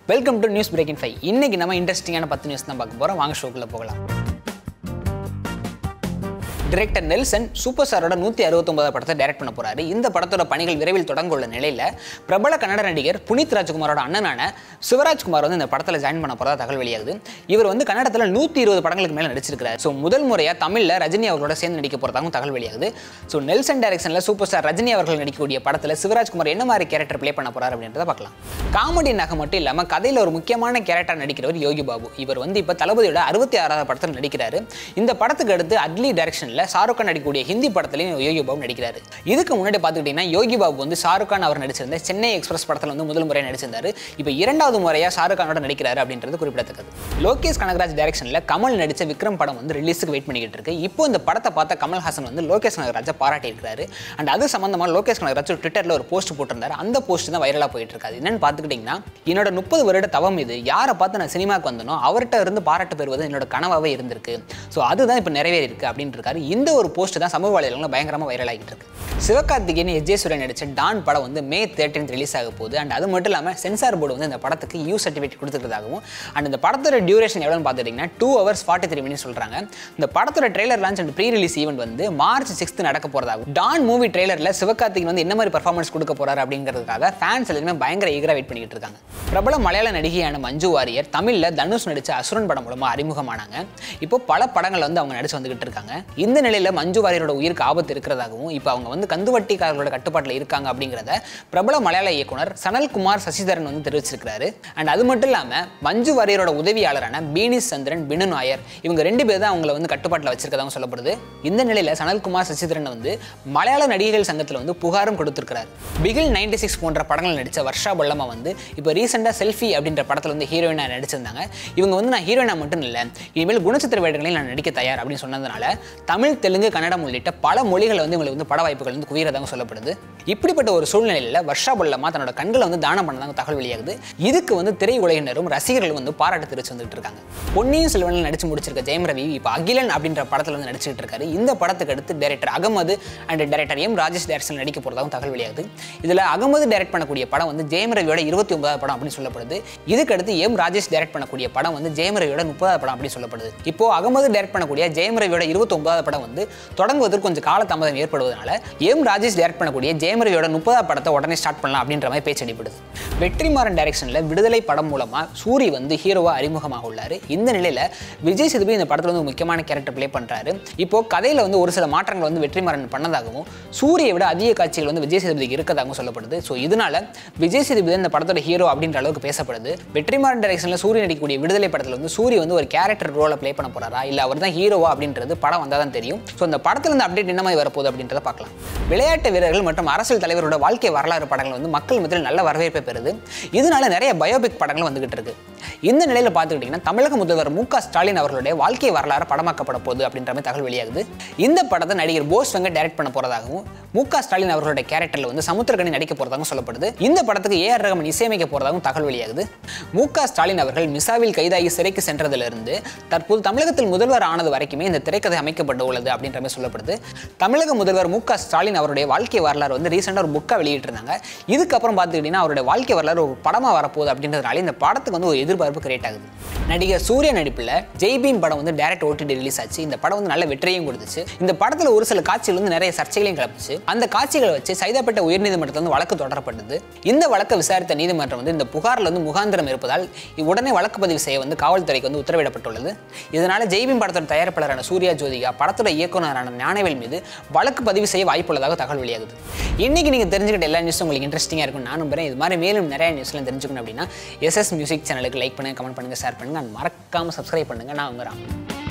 welcome to news breaking five இன்னைக்கு நம்ம இன்ட்ரெஸ்டிங்கான பத்து நியூஸ் தான் பார்க்க போகிறோம் வாங்க ஷோக்குள்ள போகலாம் டிரெக்டர் நெல்சன் சூப்பர் ஸ்டாரோட நூற்றி அறுபத்தொன்பதாவது படத்தை டைரக்ட் பண்ண போறாரு இந்த படத்தோட பணிகள் விரைவில் தொடங்க உள்ள நிலையில் பிரபல கன்னட நடிகர் புனித் ராஜ்குமாரோட அண்ணனான சிவராஜ்குமார் வந்து இந்த படத்தில் ஜாயின் பண்ண போறதா தகவல் வெளியாகுது இவர் வந்து கன்னடத்தில் நூற்றி இருபது படங்களுக்கு மேலே நடிச்சிருக்காரு ஸோ முதல் முறையாக தமிழில் ரஜினி அவர்களோட சேர்ந்து நடிக்க போகிறதாகவும் தகவல் வெளியாகுது ஸோ நெல்சன் டைரக்ஷனில் சூப்பர் ஸ்டார் ரஜினி அவர்கள் நடிக்கக்கூடிய படத்தில் சிவராஜ்குமார் என்ன மாதிரி கேரக்டர் ப்ளே பண்ண போறாரு அப்படின்றத பார்க்கலாம் காமெடி நகை மட்டும் இல்லாமல் கதையில் ஒரு முக்கியமான கேரக்டர் நடிக்கிறவர் யோகி பாபு இவர் வந்து இப்போ தளபதியோட அறுபத்தி ஆறாவது படத்தில் நடிக்கிறாரு இந்த படத்துக்கு அடுத்து அட்லி டைரக்ஷனில் ஷாருக் கான் நடிக்கக்கூடிய ஹிந்தி படத்துலையும் யோகி பாபு நடிக்கிறாரு இதுக்கு முன்னாடி பார்த்துக்கிட்டிங்கன்னா யோகி பாபு வந்து ஷாருக் கான் அவர் நடிச்சிருந்த சென்னை எக்ஸ்பிரஸ் படத்தில் வந்து முதல் முறை நடிச்சிருந்தாரு இப்போ இரண்டாவது முறையாக ஷாருக் கானோட நடிக்கிறாரு அப்படின்றது குறிப்பிடத்தக்கது லோகேஷ் கனகராஜ் டைரக்ஷனில் கமல் நடித்த விக்ரம் படம் வந்து ரிலீஸுக்கு வெயிட் பண்ணிக்கிட்டு இருக்கு இப்போ இந்த படத்தை பார்த்த கமல்ஹாசன் வந்து லோகேஷ் கனகராஜை பாராட்டியிருக்காரு அண்ட் அது சம்பந்தமாக லோகேஷ் கனகராஜ் ட்விட்டரில் ஒரு போஸ்ட் போட்டிருந்தாரு அந்த போஸ்ட் தான் வைரலாக போயிட்டு இருக்காது என்னன்னு பார்த்துக்கிட்டிங்கன்னா என்னோட முப்பது வருட தவம் இது யாரை பார்த்து நான் சினிமாவுக்கு வந்தனோ அவர்கிட்ட இருந்து பாராட்டு பெறுவது என்னோட கனவாகவே இருந்திருக்கு ஸோ அதுதான் இப்போ நிறைவேறி இருக்கு அப்படின்ட்டு இருக்காரு இந்த ஒரு போஸ்ட் தான் சமூக வலைதளங்களில் பயங்கரமாக வைரல் ஆகிட்டு இருக்கு சிவகார்த்திகேயன் எஸ் ஜே சூரியன் நடிச்ச டான் படம் வந்து மே தேர்ட்டின் ரிலீஸ் ஆக போகுது அண்ட் அது மட்டும் இல்லாமல் சென்சார் போர்டு வந்து இந்த படத்துக்கு யூ சர்டிஃபிகேட் கொடுத்துருக்கதாகவும் அண்ட் இந்த படத்தோட டியூரேஷன் எவ்வளோன்னு பார்த்துட்டிங்கன்னா two hours forty three minutes சொல்கிறாங்க இந்த படத்தோட trailer launch and pre release event வந்து மார்ச் சிக்ஸ்த் நடக்க போகிறதாகும் டான் மூவி ட்ரெய்லரில் சிவகார்த்திகேயன் வந்து என்ன மாதிரி பர்ஃபார்மன்ஸ் கொடுக்க போறாரு அப்படிங்கிறதுக்காக ஃபேன்ஸ் எல்லாருமே பயங்கர ஈகராக வெயிட் பண்ணிக்கிட்டு இருக்காங்க பிரபல மலையாள நடிகையான மஞ்சு வாரியர் தமிழில் தனுஷ் நடித்த அசுரன் படம் மூலமாக அறிமுகமானாங்க இப்போ பல படங்கள் வந்து அவங்க நடிச்சு வந்துகிட்டு இருக்காங்க இந்த நிலையில் மஞ்சு வாரியரோட உயிருக்கு ஆபத்து இருக்கிறதாகவும் இப்போ அவங்க வந்து கந்துவட்டிக்காரர்களோட கட்டுப்பாட்டில் இருக்காங்க அப்படிங்கிறத பிரபல மலையாள இயக்குனர் சனல்குமார் சசிதரன் வந்து தெரிவிச்சிருக்கிறாரு அண்ட் அது மட்டும் இல்லாமல் மஞ்சு வாரியரோட உதவியாளரான பீனி சந்திரன் பினு நாயர் இவங்க ரெண்டு பேர் தான் அவங்கள வந்து கட்டுப்பாட்டில் வச்சிருக்கதாகவும் சொல்லப்படுது இந்த நிலையில் சனல்குமார் சசிதரன் வந்து மலையாள நடிகைகள் சங்கத்தில் வந்து புகாரும் கொடுத்திருக்கிறார் பிகில் நைன்டி சிக்ஸ் போன்ற படங்கள் நடித்த வர்ஷா பல்லமா வந்து இப்போ ரீசெண்டாக செல்ஃபி அப்படின்ற படத்தில் வந்து ஹீரோயினாக நடிச்சிருந்தாங்க இவங்க வந்து நான் ஹீரோயினா மட்டும் இல்லை இனிமேல் குணச்சித்திர வேடங்களில் நான் நடிக்க தயார் அப்படின்னு சொன்னதுனால தமிழ் தெலுங்கு கன்னடம் உள்ளிட்ட பல மொழிகளை வந்து இவங்களுக்கு வந்து பட வாய்ப்புகள் வந்து குவியறதாகவும் சொல்லப்படுது இப்படிப்பட்ட ஒரு சூழ்நிலையில் வர்ஷா பல்லமா தன்னோட கண்களை வந்து தானம் பண்ணதாங்க தகவல் வெளியாகுது இதுக்கு வந்து திரை உலகினரும் ரசிகர்களும் வந்து பாராட்டு தெரிவிச்சு வந்துட்டு இருக்காங்க பொன்னியின் செல்வனில் நடிச்சு முடிச்சிருக்க ஜெயம் ரவி இப்போ அகிலன் அப்படின்ற படத்தில் வந்து நடிச்சுட்டு இருக்காரு இந்த படத்துக்கு அடுத்து director Ahmed and director M Rajesh direction நடிக்க போகிறதாகவும் தகவல் வெளியாகுது இதில் அகமது டைரக்ட் பண்ணக்கூடிய படம் வந்து ஜெயம் ரவியோட இருபத்தி ஒன்பதாவது படம் அப்படின்னு சொல்லப்படுது இதுக்கு அடுத்து எம் ராஜேஷ் டைரக்ட் பண்ணக்கூடிய படம் வந்து ஜெயம் ரவியோட முப்பதாவது படம் அப்படின்னு சொல்லப்படுது இப்போ அகமது டைரக்ட் பண்ணக்கூடிய ஜெயம் ரவியோட இருபத்தி ஒன்பதாவது படம் வந்து தொடங்குவதற்கு கொஞ்சம் காலதாமதம் ஏற்படுவதனால எம் ராஜேஷ் டைரக்ட் பண்ணக்கூடிய ஜெயம் ரவியோட முப்பதாவது படத்தை உடனே ஸ்டார்ட் பண்ணலாம் அப்படின்ற மாதிரி பேச்சு அடிப்படுது வெற்றிமாறன் டைரக்ஷனில் விடுதலை படம் மூலமாக சூரி வந்து ஹீரோவாக அறிமுகமாக உள்ளார் இந்த நிலையில் விஜய் சேதுபதி இந்த படத்தில் வந்து ஒரு முக்கியமான கேரக்டர் ப்ளே பண்ணுறாரு இப்போ கதையில் வந்து ஒரு சில மாற்றங்கள் வந்து வெற்றிமாறன் பண்ணதாகவும் சூரியை விட அதிக காட்சிகள் வந்து விஜய் சேதுபதிக்கு இருக்கதாகவும் சொல்லப்படுது ஸோ இதனால விஜய் சேதுபதி இந்த படத்தோட ஹீரோ அப்படின்ற அளவுக்கு பேசப்படுது வெற்றிமாறன் டைரக்ஷனில் சூரிய நடிக்கக்கூடிய விடுதலை படத்தில் வந்து சூரிய வந்து ஒரு கேரக்டர் ரோலை ப்ளே பண்ண போறாரா இல்லை அவர் தான் ஹீரோவா அப்படின்றது படம் வந்தால் தான் தெரியும் ஸோ அந்த படத்தில் இந்த அப்டேட் என்ன மாதிரி வரப்போகுது அப்படின்றத பார்க்கலாம் விளையாட்டு வீரர்கள் மற்றும் அரசியல் தலைவரோட வாழ்க்கை வரலாறு படங்கள் வந்து மக்கள் மத்தியில் நல்ல வரவேற்பை பெறுது இதனால நிறைய பயோபிக் படங்கள் வந்துகிட்டு இருக்கு இந்த நிலையில் பார்த்துக்கிட்டிங்கன்னா தமிழக முதல்வர் மு க ஸ்டாலின் அவர்களுடைய வாழ்க்கை வரலாறு படமாக்கப்பட போகுது அப்படின்ற மாதிரி தகவல் வெளியாகுது இந்த படத்தை நடிகர் போஸ் வெங்கட் டைரக்ட் பண்ண போறதாகவும் மு க ஸ்டாலின் அவர்களுடைய கேரக்டரில் வந்து சமுத்திரகனி நடிக்க போறதாகவும் சொல்லப்படுது இந்த படத்துக்கு ஏ ஆர் ரகமன் இசையமைக்க போறதாகவும் தகவல் வெளியாகுது மு க ஸ்டாலின் அவர்கள் மிசாவில் கைதாகி சிறைக்கு சென்றதிலிருந்து தற்போது தமிழகத்தில் முதல்வர் ஆனது வரைக்குமே இந்த திரைக்கதை அமைக்கப்பட்டு உள்ளது அப்படின்ற மாதிரி சொல்லப்படுது தமிழக முதல்வர் மு க ஸ்டாலின் அவருடைய வாழ்க்கை வரலாறு வந்து ரீசெண்டாக ஒரு புக்காக வெளியிட்டிருந்தாங்க இதுக்கப்புறம் பார்த்துக்கிட்டிங்கன்னா அவருடைய வாழ்க்கை வரலாறு ஒரு படமாக வரப்போகுது அப்படின்றதுனால இந்த படத்துக்கு வந்து ஒரு எதிர்பார்ப்பு கிரியேட் ஆகுது நடிகர் சூர்யா நடிப்பில் ஜெய்பீம் படம் வந்து டேரக்ட் ஓடிடி ரிலீஸ் ஆச்சு இந்த படம் வந்து நல்ல வெற்றியையும் கொடுத்துச்சு இந்த படத்தில் ஒரு சில காட்சிகள் வந்து நிறைய சர்ச்சைகளையும் கிளப்பிச்சு அந்த காட்சிகளை வச்சு சைதாப்பேட்டை உயர்நீதிமன்றத்தில் வந்து வழக்கு தொடரப்பட்டது இந்த வழக்கை விசாரித்த நீதிமன்றம் வந்து இந்த புகாரில் வந்து முகாந்திரம் இருப்பதால் உடனே வழக்கு பதிவு செய்ய வந்து காவல்துறைக்கு வந்து உத்தரவிடப்பட்டுள்ளது இதனால ஜெய்பீம் படத்தோட தயாரிப்பாளரான சூர்யா ஜோதிகா படத்தோட இயக்குனரான ஞானவேல் மீது வழக்கு பதிவு செய்ய வாய்ப்புள்ளதாக தகவல் வெளியாகுது இன்னைக்கு நீங்கள் தெரிஞ்சுக்கிட்ட எல்லா நியூஸும் உங்களுக்கு இன்ட்ரெஸ்டிங்காக இருக்கும் நான் நம்புறேன் இது மாதிரி மேலும் நிறைய நியூஸ்லாம் தெரிஞ்சுக்கணும் அப்படின்னா எஸ்எஸ் மியூசிக் சேனலுக்கு லைக் பண்ணுங்க கமெண்ட் பண்ணுங்க ஷேர் பண்ணுங்க and மறக்காம சப்ஸ்கிரைப் பண்ணுங்க நான் உங்க ராம்